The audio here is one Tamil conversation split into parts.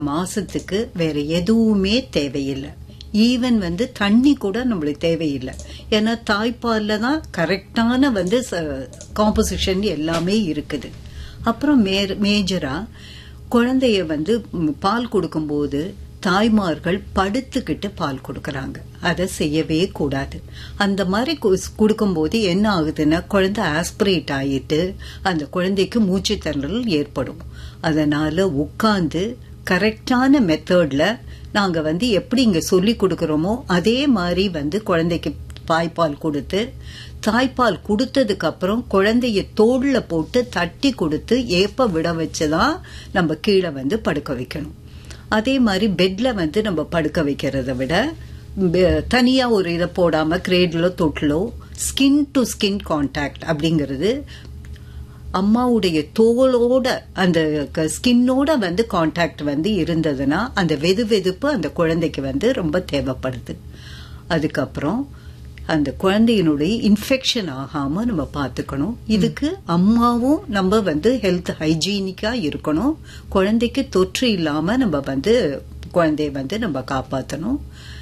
மாசத்துக்கு வேற எதுவுமே தேவையில்லை ஈவன் வந்து தண்ணி கூட நம்மளுக்கு தேவையில்லை ஏன்னா தாய்ப்பால்ல தான் கரெக்டான வந்து காம்போசிஷன் எல்லாமே இருக்குது அப்புறம் மேஜரா குழந்தைய வந்து ம், பால் கொடுக்கும்போது தாய்மார்கள் படுத்துக்கிட்டு பால் கொடுக்கறாங்க அதை செய்யவே கூடாது அந்த மாதிரி கு- கொடுக்கும்போது என்ன ஆகுதுன்னா குழந்தை ஆஸ்பிரேட் ஆயிட்டு அந்த குழந்தைக்கு மூச்சு திணறல் ஏற்படும் அதனால உட்கார்ந்து கரெக்டான மெத்தட்ல நாங்க வந்து எப்படி இங்க சொல்லி கொடுக்கறோமோ அதே மாதிரி வந்து குழந்தைக்கு தாய்ப்பால் கொடுத்து தாய்ப்பால் கொடுத்ததுக்கு அப்புறம் குழந்தைய தோல்ல போட்டு தட்டி கொடுத்து ஏப்ப விட வச்சுதான் நம்ம கீழே வந்து படுக்க வைக்கணும் அதே மாதிரி பெட்ல வந்து நம்ம படுக்க வைக்கிறத விட பெ- தனியா ஒரு இதை போடாம கிரேட்லோ தொட்டிலோ ஸ்கின் டு ஸ்கின் கான்டாக்ட் அப்படிங்கிறது அம்மாவுடைய தோலோட அந்த ஸ்கின்னோட வந்து கான்டாக்ட் வந்து இருந்ததுன்னா அந்த வெது வெதுப்பு அந்த குழந்தைக்கு வந்து ரொம்ப தேவைப்படுது அதுக்கப்புறம் அந்த குழந்தையினுடைய இன்ஃபெக்ஷன் ஆகாம நம்ம பார்த்துக்கணும் இதுக்கு அம்மாவும் நம்ம வந்து ஹெல்த் ஹைஜீனிக்கா இருக்கணும் குழந்தைக்கு தொற்று இல்லாம நம்ம வந்து குழந்தைய வந்து நம்ம காப்பாற்றணும்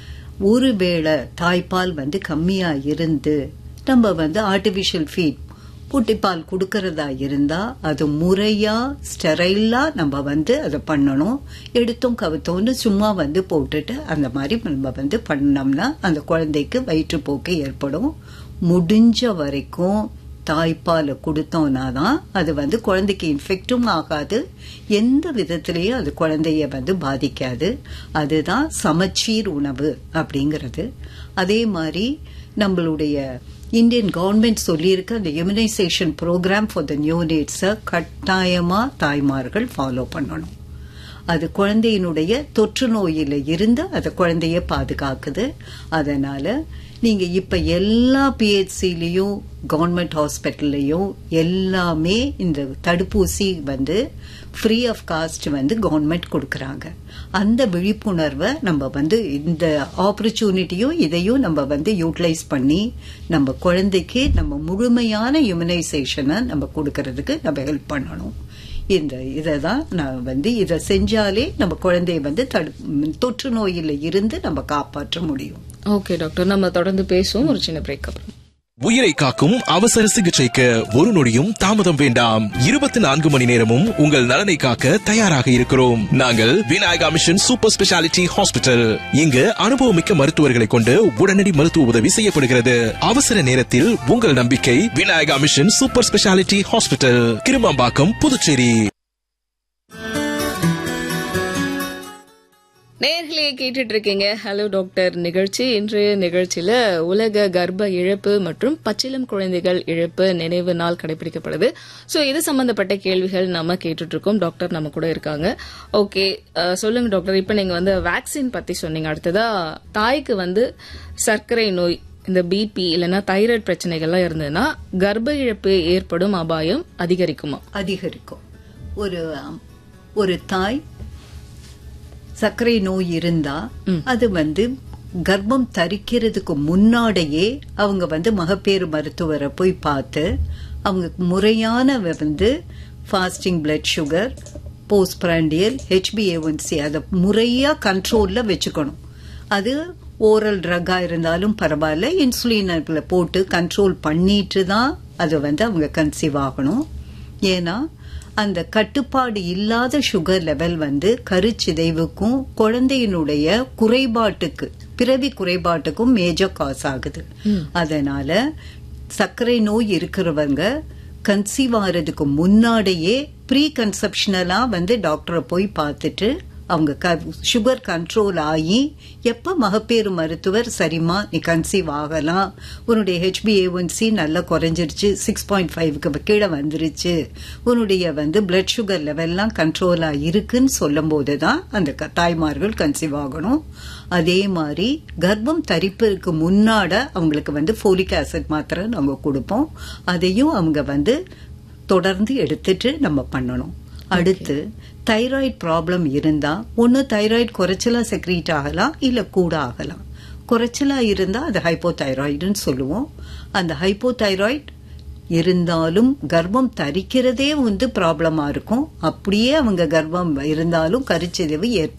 ஒருவேளை தாய்ப்பால் வந்து கம்மியா இருந்து நம்ம வந்து ஆர்டிபிஷியல் ஃபீட் புட்டிப்பால் கொடுக்கறதா இருந்தா அது முறையா ஸ்டெரைலா நம்ம வந்து அதை பண்ணணும் எடுத்தோம் கவுத்தோம்னு சும்மா வந்து போட்டுட்டு அந்த மாதிரி நம்ம வந்து பண்ணோம்னா அந்த குழந்தைக்கு வயிற்றுப்போக்கு ஏற்படும் முடிஞ்ச வரைக்கும் தாய்ப்பாலை கொடுத்தோம்னா தான் அது வந்து குழந்தைக்கு இன்ஃபெக்டும் ஆகாது எந்த விதத்திலையும் அது குழந்தைய வந்து பாதிக்காது அதுதான் சமச்சீர் உணவு அப்படிங்கிறது அதே மாதிரி நம்மளுடைய இந்தியன் கவர்மெண்ட் சொல்லியிருக்க அந்த இம்யூனைசேஷன் ப்ரோக்ராம் ஃபார் த நியூனேட்ஸை கட்டாயமா தாய்மார்கள் ஃபாலோ பண்ணணும் அது குழந்தையினுடைய தொற்று நோயில இருந்து அது குழந்தைய பாதுகாக்குது அதனால நீங்க இப்ப எல்லா பிஹெச்சிலையும் கவர்மெண்ட் ஹாஸ்பிட்டல்லையும் எல்லாமே இந்த தடுப்பூசி வந்து ஃப்ரீ ஆஃப் காஸ்ட் வந்து கவர்மெண்ட் கொடுக்கறாங்க அந்த விழிப்புணர்வை நம்ம வந்து இந்த ஆப்பர்ச்சுனிட்டியும் இதையும் நம்ம வந்து யூட்டிலைஸ் பண்ணி நம்ம குழந்தைக்கு நம்ம முழுமையான இம்யூனைசேஷனை நம்ம கொடுக்கறதுக்கு நம்ம ஹெல்ப் பண்ணணும் இந்த இதை தான் நான் வந்து இதை செஞ்சாலே நம்ம குழந்தைய வந்து தடு தொற்று நோயில இருந்து நம்ம காப்பாற்ற முடியும் ஓகே டாக்டர் நம்ம தொடர்ந்து பேசுவோம் ஒரு சின்ன பிரேக் அப்புறம் உயிரை காக்கும் அவசர சிகிச்சைக்கு ஒரு நொடியும் தாமதம் வேண்டாம் இருபத்தி நான்கு மணி நேரமும் உங்கள் நலனை காக்க தயாராக இருக்கிறோம் நாங்கள் Vinayaka mission super speciality hospital இங்கு அனுபவமிக்க மருத்துவர்களை கொண்டு உடனடி மருத்துவ உதவி செய்யப்படுகிறது அவசர நேரத்தில் உங்கள் நம்பிக்கை Vinayaka mission super speciality hospital Kirumampakkam Puducherry நேர்களே கேட்டுட்டு இருக்கீங்க ஹலோ டாக்டர் நிகழ்ச்சி இன்றைய நிகழ்ச்சியில உலக கர்ப்ப இழப்பு மற்றும் பச்சிளம் குழந்தைகள் இழப்பு நினைவு நாள் கடைபிடிக்கப்படுது ஸோ இது சம்பந்தப்பட்ட கேள்விகள் நம்ம கேட்டுட்டு இருக்கோம் டாக்டர் நம்ம கூட இருக்காங்க ஓகே அஹ், சொல்லுங்க டாக்டர் இப்போ நீங்க வந்து வேக்சின் பத்தி சொன்னீங்க அடுத்ததா தாய்க்கு வந்து சர்க்கரை நோய் இந்த பிபி இல்லைன்னா தைராய்டு பிரச்சனைகள்லாம் இருந்ததுன்னா கர்ப்ப இழப்பு ஏற்படும் அபாயம் அதிகரிக்குமா அதிகரிக்கும் ஒரு அம், ஒரு தாய் சர்க்கரை நோய் இருந்தா அது வந்து கர்ப்பம் தரிக்கிறதுக்கு முன்னாடியே அவங்க வந்து மகப்பேறு மருத்துவரை போய் பார்த்து அவங்க முறையான வந்து fasting blood sugar postprandial ஹெச்பிஏஒன்சி அதை முறையா கண்ட்ரோல்ல வச்சுக்கணும் அது ஓரல் ட்ரக்கா இருந்தாலும் பரவாயில்ல இன்சுலின்ல போட்டு கண்ட்ரோல் பண்ணிட்டு தான் அது வந்து அவங்க கன்சீவ் ஆகணும் ஏன்னா அந்த கட்டுப்பாடு இல்லாத சுகர் லெவல் வந்து கருச்சிதைவுக்கும் குழந்தையினுடைய குறைபாட்டுக்கு பிறவி குறைபாட்டுக்கும் மேஜர் காஸ் ஆகுது அதனால சர்க்கரை நோய் இருக்கிறவங்க கன்சீவ் ஆகிறதுக்கு முன்னாடியே ப்ரீ கன்செப்ஷனலா வந்து டாக்டரை போய் பார்த்துட்டு அவங்க சுகர் கண்ட்ரோல் ஆகி எப்ப மகப்பேறு மருத்துவர் சரிம்மா நீ கன்சீவ் ஆகலாம் உன்னுடைய ஹெச்பிஏஒன்சி நல்லா குறைஞ்சிருச்சு சிக்ஸ் பாயிண்ட் ஃபைவ்க்கு கீழே வந்துருச்சு உன்னுடைய வந்து பிளட் சுகர் லெவல்லாம் கண்ட்ரோலா இருக்குன்னு சொல்லும் போதுதான் அந்த க- தாய்மார்கள் கன்சீவ் ஆகணும் அதே மாதிரி கர்ப்பம் தரிப்பதற்கு முன்னாட அவங்களுக்கு வந்து ஃபோலிக் ஆசிட் மாத்திரை நாங்க கொடுப்போம் அதையும் அவங்க வந்து தொடர்ந்து எடுத்துட்டு நம்ம பண்ணணும் அடுத்து தைராய்டு ப்ராப்ளம் இருந்தா ஒன்னு தைராய்டு குறைச்சலா செக்ரீட் ஆகலாம் இல்ல கூட ஆகலாம் குறைச்சலா இருந்தா அது ஹைப்போதைராய்டுன்னு சொல்லுவோம் அந்த ஹைப்போதைராய்டு இருந்தாலும் கர்ப்பம் தரிக்கிறதே வந்து ப்ராப்ளமா இருக்கும் அப்படியே அவங்க கர்ப்பம் இருந்தாலும் கருச்சிதைவு ஏற்படும்